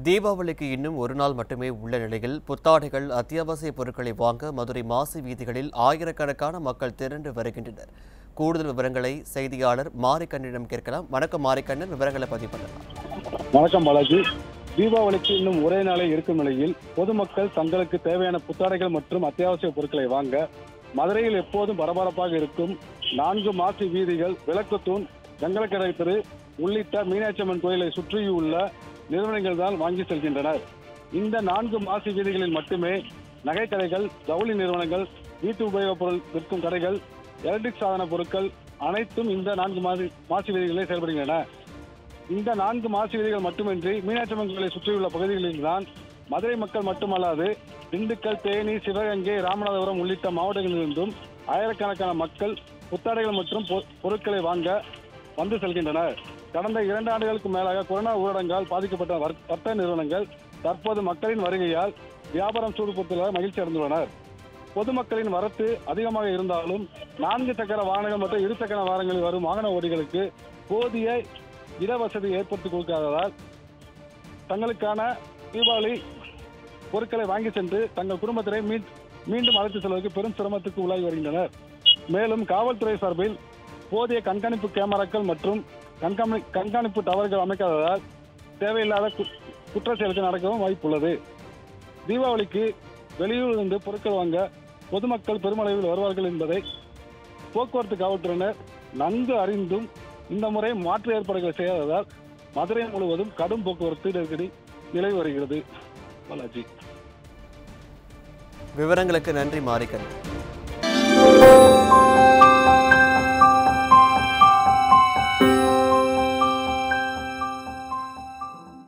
தீபாவளிக்கு இன்னும் ஒரு நாள் மட்டுமே உள்ள நிலையில் புத்தாடைகள் அத்தியாவசிய பொருட்களை வாங்க மதுரை மாசி வீதிகளில் ஆயிரக்கணக்கான மக்கள் திரண்டு வருகின்றனர் கூடுதல் விவரங்களை செய்தியாளர் மாரிக்கண்ணிடம் கேட்கலாம் வணக்கம் மாரிக்கண்ணன் விவரங்களை பதிவு பண்ணலாம் வணக்கம் பாலாஜி தீபாவளிக்கு இன்னும் ஒரே நாளே இருக்கும் நிலையில் பொதுமக்கள் தங்களுக்கு தேவையான புத்தாடைகள் மற்றும் அத்தியாவசிய பொருட்களை வாங்க மதுரையில் எப்போதும் பரபரப்பாக இருக்கும் நான்கு மாசி வீதிகள் விளக்குத்தூண் வெங்கலக்கடை தெரு உள்ளிட்ட மீனாட்சி அம்மன் கோயிலை சுற்றியுள்ள நிறுவனங்கள் தான் வாங்கி செல்கின்றனர் இந்த நான்கு மாசி வீதிகளில் மட்டுமே நகைக்கடைகள் ஜவுளி நிறுவனங்கள் வீட்டு உபயோகப் பொருள் விற்கும் கடைகள் எலக்ட்ரிக் சாதன பொருட்கள் அனைத்தும் இந்த நான்கு மாசி மாசி வீதிகளில் செயல்படுகின்றன இந்த நான்கு மாசி வீதிகள் மட்டுமின்றி மீனாட்சி அம்மன் கோயிலை சுற்றியுள்ள பகுதிகளில் தான் மதுரை மக்கள் மட்டுமல்லாது திண்டுக்கல் தேனி சிவகங்கை ராமநாதபுரம் உள்ளிட்ட மாவட்டங்களிலிருந்தும் ஆயிரக்கணக்கான மக்கள் புத்தாடைகள் மற்றும் பொ- பொருட்களை வாங்க வந்து செல்கின்றனர் கடந்த இரண்டு ஆண்டுகளுக்கு மேலாக கொரோனா ஊரடங்கால் பாதிக்கப்பட்ட வர்- வர்த்தக நிறுவனங்கள் தற்போது மக்களின் வருகையால் வியாபாரம் சூடுபடுத்துவதாக மகிழ்ச்சி அடைந்துள்ளனர் பொதுமக்களின் வரத்து அதிகமாக இருந்தாலும் நான்கு சக்கர வாகனங்கள் மற்றும் இரு சக்கர வாகனங்களில் வரும் வாகன ஓடிகளுக்கு போதிய இடவசதி ஏற்படுத்தி கொடுக்காததால் தங்களுக்கான தீபாவளி பொருட்களை வாங்கி சென்று தங்கள் குடும்பத்தினை மீ- மீண்டும் அழைத்து செல்வதற்கு பெரும் சிரமத்துக்கு உள்ளாகி வருகின்றனர் மேலும் காவல்துறை சார்பில் போதிய கண்காணிப்பு கேமராக்கள் மற்றும் கண்காணி கண்காணிப்பு டவர்கள் அமைக்காததால் தேவையில்லாத கு- குற்ற செயல்கள் நடக்கவும் வாய்ப்புள்ளது தீபாவளிக்கு வெளியூரிலிருந்து பொருட்கள் வாங்க பொதுமக்கள் பெருமளவில் வருவார்கள் என்பதை போக்குவரத்து காவல்துறையினர் நன்கு அறிந்தும் இந்த முறை மாற்று ஏற்பாடுகளை செய்யாததால் மதுரை முழுவதும் கடும் போக்குவரத்து நெருக்கடி நிலவி வருகிறது பாலாஜி விவரங்களுக்கு நன்றி மாரிக்கண்ணன்